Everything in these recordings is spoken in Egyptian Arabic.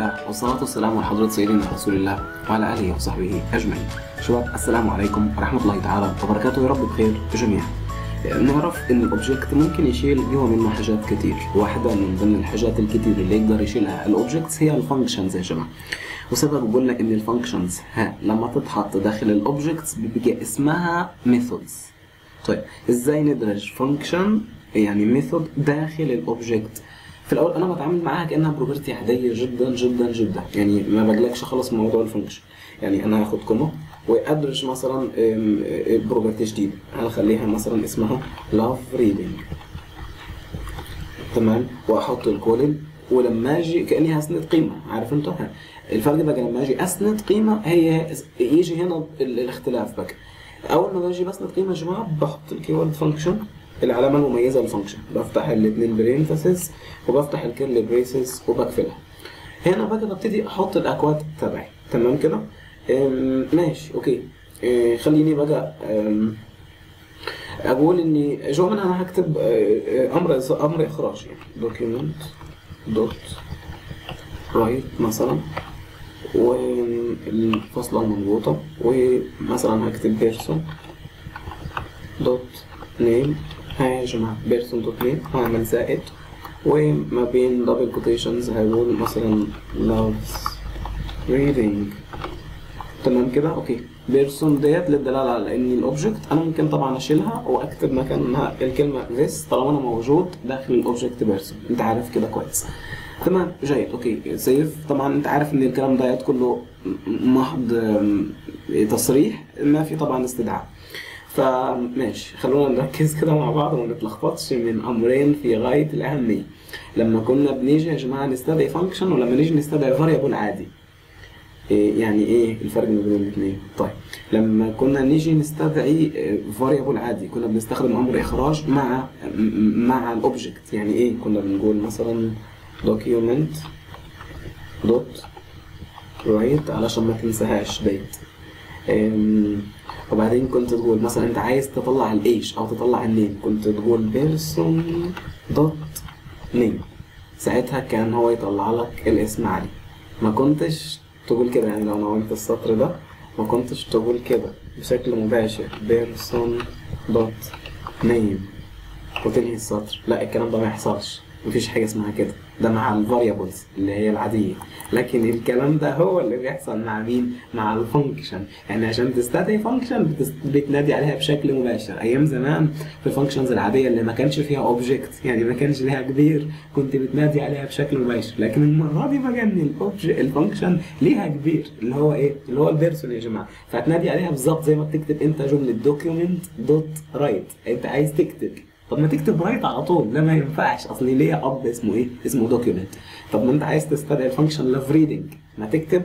الله والصلاة والسلام على حضرة سيدنا رسول الله وعلى آله وصحبه أجمعين شباب السلام عليكم ورحمة الله تعالى وبركاته يا رب بخير جميعا نعرف ان الاوبجكت ممكن يشيل جوا منه حاجات كتير واحدة من ضمن الحاجات الكتير اللي يقدر يشيلها الاوبجكتس هي الفانكشنز يا جماعة وسبب قلنا ان الفانكشنز ها لما تتحط داخل الاوبجكتس بيبقى اسمها ميثودز طيب ازاي ندرج فانكشن يعني ميثود داخل الاوبجكت في الاول انا بتعامل معاها كانها بروبرتي عاديه جدا جدا جدا يعني ما بجلكش خالص من موضوع الفانكشن يعني انا هاخد كوما وادرج مثلا بروبرتي جديده هنخليها مثلا اسمها لاف ريدنج تمام واحط الكولن ولما اجي كاني هسند قيمه عارف انت الفرق بقى لما اجي اسند قيمه هي يجي هنا الاختلاف بقى اول ما باجي بسند قيمه يا جماعه بحط الكيورد فانكشن العلامه المميزه للفانكشن بفتح الاثنين برينثيسز وبفتح الكيرلي بريسز وبقفلها هنا بقى ببتدي احط الاكواد تبعي تمام كده ماشي اوكي اه خليني بقى اقول اني جو منها انا هكتب امر امر اخراج يعني دوكيومنت دوت رايت مثلا والفصلة المضبوطة ومثلا هكتب بيرسون دوت نيم ها يا جماعة بيرسون دوت نيم هعمل زائد وما بين دبل كوتيشنز هقول مثلا loves reading تمام كده اوكي بيرسون ديت للدلاله على ان الاوبجكت انا ممكن طبعا اشيلها واكتب مكانها الكلمه this طالما انا موجود داخل الاوبجكت بيرسون انت عارف كده كويس تمام جيد اوكي سيف طبعا انت عارف ان الكلام ديت كله محض تصريح ما في طبعا استدعاء فماشي خلونا نركز كده مع بعض وما نتلخبطش من امرين في غايه الاهميه لما كنا بنيجي يا جماعه نستدعي فانكشن ولما نيجي نستدعي فاريبل عادي إيه يعني ايه الفرق ما بين الاثنين طيب لما كنا نيجي نستدعي فاريبل عادي كنا بنستخدم امر اخراج مع مع الاوبجكت يعني ايه كنا بنقول مثلا document دوت رايت علشان ما تنساهاش ديت وبعدين كنت تقول مثلا انت عايز تطلع الايش او تطلع النيم كنت تقول بيرسون دوت نيم ساعتها كان هو يطلع لك الاسم علي ما كنتش تقول كده يعني لو نومت السطر ده ما كنتش تقول كده بشكل مباشر بيرسون دوت نيم وتنهي السطر لا الكلام ده ما يحصلش مفيش حاجه اسمها كده ده مع الفاريبلز اللي هي العاديه لكن الكلام ده هو اللي بيحصل مع مين مع الفانكشن يعني عشان تستدعي فانكشن بتنادي عليها بشكل مباشر ايام زمان في الفانكشنز العاديه اللي ما كانش فيها اوبجكت يعني ما كانش ليها كبير كنت بتنادي عليها بشكل مباشر لكن المره دي بقى ان الاوبجكت الفانكشن ليها كبير اللي هو ايه اللي هو البيرسون يا جماعه فهتنادي عليها بالظبط زي ما بتكتب انت جمله دوكيومنت دوت رايت انت عايز تكتب طب ما تكتب رايت على طول لا ما ينفعش اصل ليا اب اسمه ايه اسمه دوكيومنت طب ما انت عايز تستدعي الفانكشن لاف ريدنج ما تكتب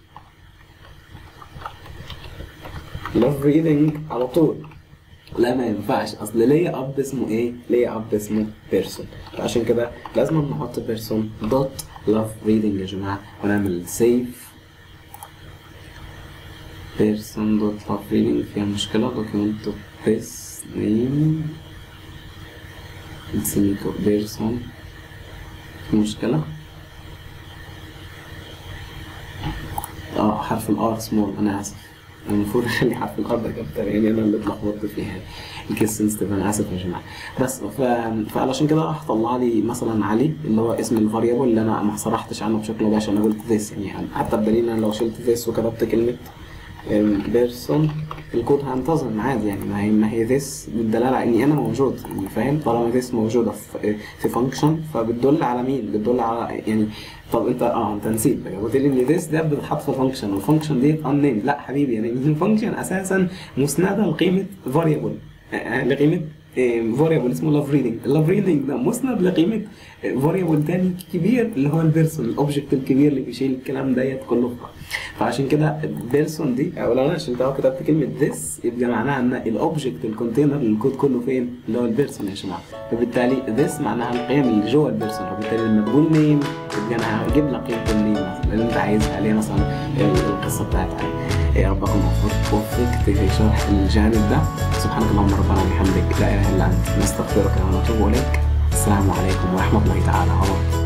لاف ريدنج على طول لا ما ينفعش اصل ليا اب اسمه ايه ليا اب اسمه بيرسون فعشان كده لازم نحط بيرسون دوت لاف ريدنج يا جماعه ونعمل سيف بيرسون دوت لاف ريدنج فيها مشكله دوكيومنت دوت بيس نيم السيميكو بيرسون في مشكلة اه حرف الار سمول انا اسف المفروض اخلي حرف الار ده كابتن يعني انا اللي اتلخبطت فيها الكيس سنسيتيف انا اسف يا جماعه بس ف... فعلشان كده راح طلع لي مثلا علي اللي هو اسم الفاريبل اللي انا ما صرحتش عنه بشكل مباشر انا قلت ذيس يعني حتى بدليل انا لو شلت ذيس وكتبت كلمه بيرسون الكود هينتظم عادي يعني ما هي ما هي ذس بالدلاله اني انا موجود يعني فاهم طالما ذس موجوده في في فانكشن فبتدل على مين؟ بتدل على يعني طب انت اه انت نسيت بقى قلت لي ان ذس ده بتتحط في فانكشن والفانكشن ديت ان نيم لا حبيبي يعني الفانكشن اساسا مسنده لقيمه فاريبل لقيمه فاريبل اسمه لاف ريدنج اللاف ريدنج ده مسند لقيمه فاريبل تاني كبير اللي هو البيرسون الاوبجكت الكبير اللي بيشيل الكلام ديت كله فعشان كده البيرسون دي او لو انا شلتها وكتبت كلمه ذس يبقى معناها ان الاوبجكت الكونتينر الكود كله فين اللي هو البيرسون يا جماعه فبالتالي ذس معناها القيم اللي جوه البيرسون فبالتالي لما تقول نيم يبقى انا هجيب لك قيمه النيم مثلا اللي انت عايزها اللي هي مثلا القصه بتاعتها يا رب اكون وفقت في شرح الجانب ده سبحانك اللهم ربنا وبحمدك لا اله الا انت نستغفرك ونتوب اليك السلام عليكم ورحمه الله تعالى وبركاته